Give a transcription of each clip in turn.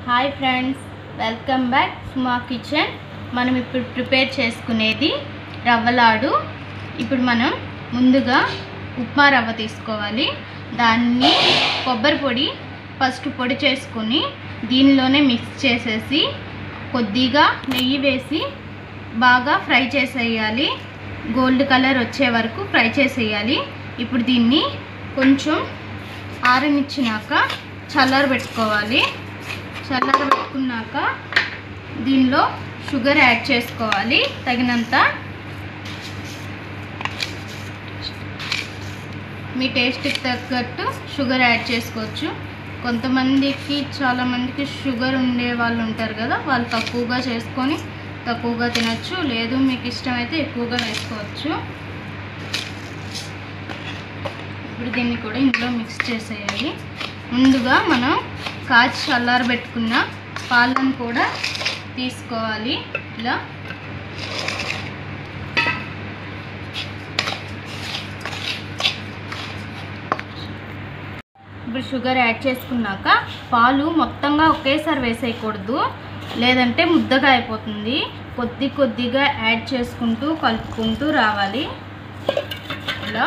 hi friends welcome back Suma kitchen మనం ఇప్పుడు prepare చేసుకునేది రవ్వలాడు ఇప్పుడు మనం ముందుగా ఉప్మా రవ్వ తీసుకోవాలి దాన్ని కొబ్బరి పొడి ఫస్ట్ పొడి చేసుకొని దీనిలోనే మిక్స్ చేసేసి కొద్దిగా నెయ్యి వేసి బాగా ఫ్రై చేసేయాలి గోల్డ్ కలర్ వచ్చే వరకు ఫ్రై చేసేయాలి ఇప్పుడు దీన్ని కొంచెం ఆరనిచ్చినాక చల్లార పెట్టుకోవాలి చల్లార పెట్టుకున్నాక దీనిలో షుగర్ యాడ్ చేసుకోవాలి తగినంత మీ టేస్ట్కి తగ్గట్టు షుగర్ యాడ్ చేసుకోవచ్చు కొంతమందికి చాలామందికి షుగర్ ఉండే వాళ్ళు ఉంటారు కదా వాళ్ళు తక్కువగా చేసుకొని తక్కువగా తినచ్చు లేదు మీకు ఇష్టమైతే ఎక్కువగా వేసుకోవచ్చు ఇప్పుడు దీన్ని కూడా ఇందులో మిక్స్ చేసేయాలి ముందుగా మనం కాచి చల్లారబెట్టుకున్న పాలను కూడా తీసుకోవాలి ఇలా ఇప్పుడు షుగర్ యాడ్ చేసుకున్నాక పాలు మొత్తంగా ఒకేసారి వేసేయకూడదు లేదంటే ముద్దగా అయిపోతుంది కొద్ది కొద్దిగా యాడ్ చేసుకుంటూ కలుపుకుంటూ రావాలి ఇలా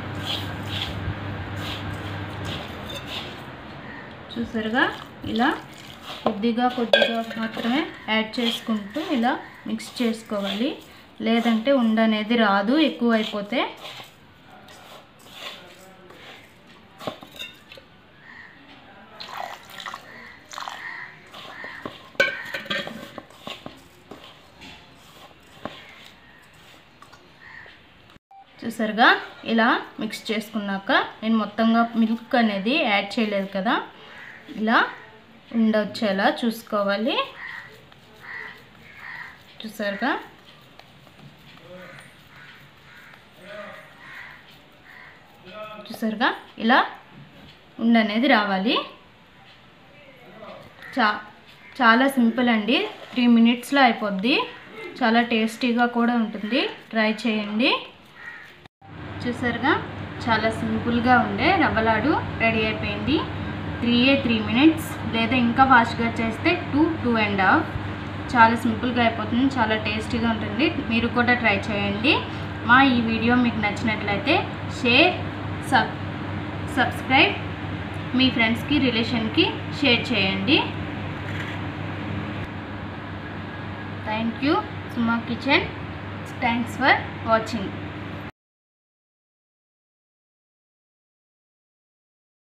చూసారుగా ఇలా కొద్దిగా కొద్దిగా మాత్రమే యాడ్ చేసుకుంటూ ఇలా మిక్స్ చేసుకోవాలి లేదంటే ఉండ అనేది రాదు ఎక్కువ అయిపోతే చూసారుగా ఇలా మిక్స్ చేసుకున్నాక నేను మొత్తంగా మిల్క్ అనేది యాడ్ చేయలేదు కదా ఇలా ఉండొచ్చేలా చూసుకోవాలి చూసారుగా చూసారుగా ఇలా ఉండనేది రావాలి చా చాలా సింపుల్ అండి త్రీ మినిట్స్లో అయిపోద్ది చాలా టేస్టీగా కూడా ఉంటుంది ట్రై చేయండి చూసారుగా చాలా సింపుల్గా ఉండే రవ్వలాడు రెడీ అయిపోయింది త్రీ ఏ త్రీ మినిట్స్ లేదా ఇంకా ఫాస్ట్గా చేస్తే టూ టూ అండ్ హాఫ్ చాలా సింపుల్గా అయిపోతుంది చాలా టేస్టీగా ఉంటుంది మీరు కూడా ట్రై చేయండి మా ఈ వీడియో మీకు నచ్చినట్లయితే షేర్ సబ్ సబ్స్క్రైబ్ మీ ఫ్రెండ్స్కి రిలేషన్కి షేర్ చేయండి thank you Suma kitchen thanks for watching